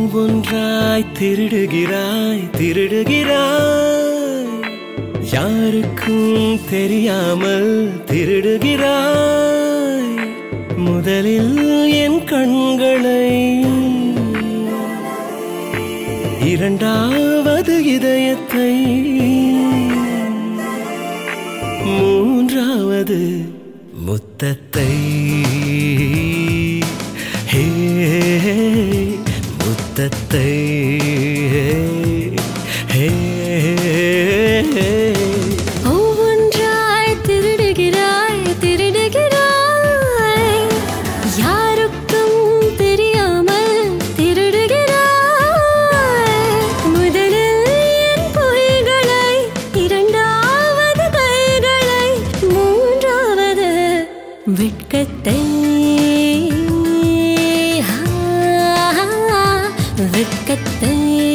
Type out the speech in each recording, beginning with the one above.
ஒவ்வொன்றாய் திருடுகிறாய் திருடுகிறாய் யாருக்கும் தெரியாமல் திருடுகிறாய் முதலில் என் கண்களை இரண்டாவது இதயத்தை மூன்றாவது முத்தத்தை ஹே முத்தத்தை ஹே ஒவ்வொன்றாய் திருடுகிறாய் திருடுகிறாய் யாருக்கும் தெரியாமல் திருடுகிறாய் முதலில் என் பொய்களை இரண்டாவது கைகளை மூன்றாவது வெட்கத்தை வெட்கத்தை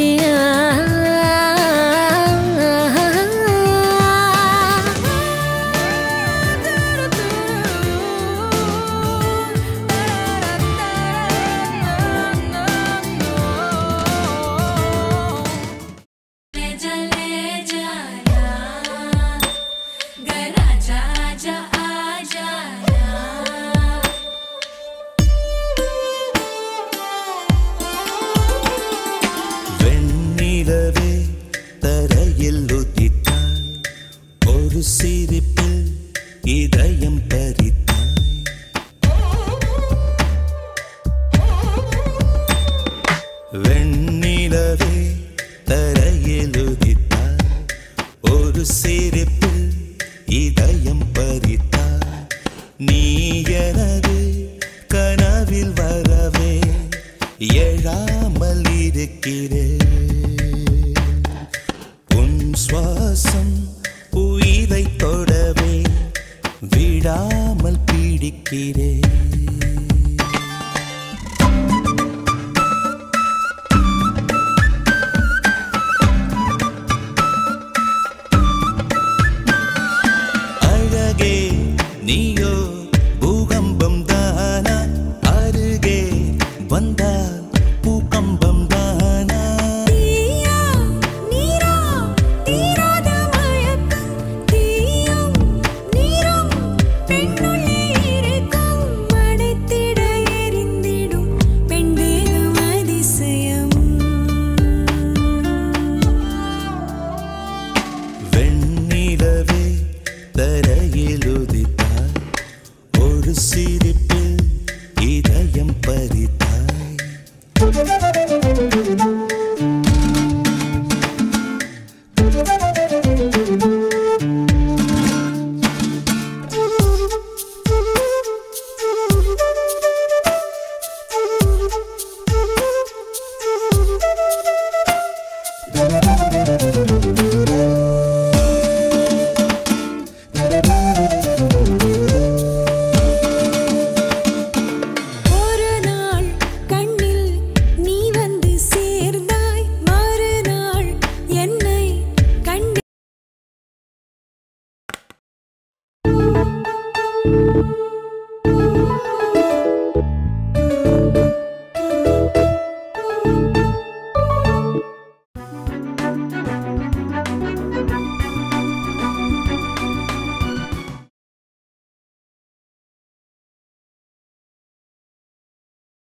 வெண்ணிலவே தரையில் உதித்தாய் ஒரு சிரிப்பில் இதயம் பறித்தாய் வெண்ணிலவே தரையில் உதித்தாய் ஒரு சிரிப்பில் இதயம் பறித்தாய் நீ எனது கனவில் வரவே எழாமல் இருக்கிறேன் உன் சுவாசம் உயிரை தொடவே விடாமல் பிடிக்கிறேன் அழகே நீயோ பூகம்பம் தானா அருகே வந்தால் பூகம்பம் தானா தீயா நீரா தீராத மயக்கம் தீயும் நீரும் பெண்ணுள்ளே இருக்கும் அடைத்திட எரிந்திடும் பெண் தேகம் அதிசயம் வெண்ணிலவே தரையில் உதித்தாய் ஒரு சிரிப்பில் இதயம் பறித்தாய் Thank you.